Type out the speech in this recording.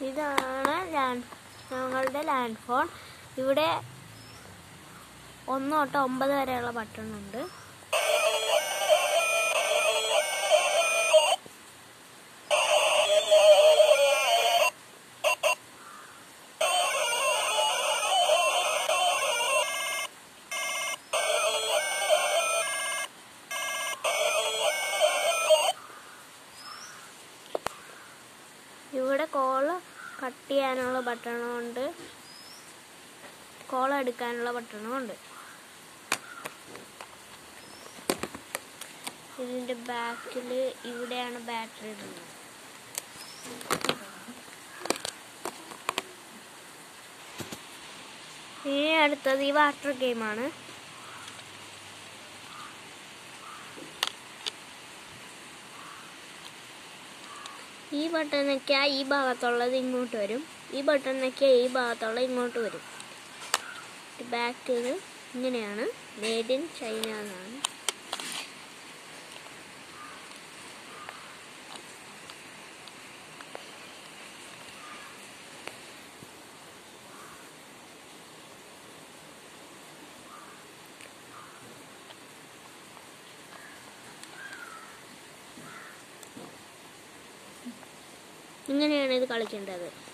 ഇതാണ് ലാൻഡ് ഞങ്ങളുടെ land phone ഇവിടെ ഒന്ന് തൊട്ട് ഒമ്പത് വരെയുള്ള ബട്ടൺ ഉണ്ട് ഇവിടെ കോള് കട്ട് ചെയ്യാനുള്ള ബട്ടണും ഉണ്ട് കോൾ എടുക്കാനുള്ള ബട്ടണും ഉണ്ട് ഇതിന്റെ ബാക്കിൽ ഇവിടെയാണ് ബാറ്ററി ഇടുന്നത് ഇനി അടുത്തത് ഈ വാട്ടർ ഗെയിമാണ് ഈ ബട്ടൺ ഞെക്കിയാൽ ഈ ഭാഗത്തുള്ളത് ഇങ്ങോട്ട് വരും ഈ ബട്ടൺ ഞെക്കിയാൽ ഈ ഭാഗത്തുള്ള ഇങ്ങോട്ട് വരും ബാക്കിൽ ഇങ്ങനെയാണ് മേഡ് ഇൻ ചൈന എന്നാണ് ഇങ്ങനെയാണ് ഇത് കളിക്കേണ്ടത്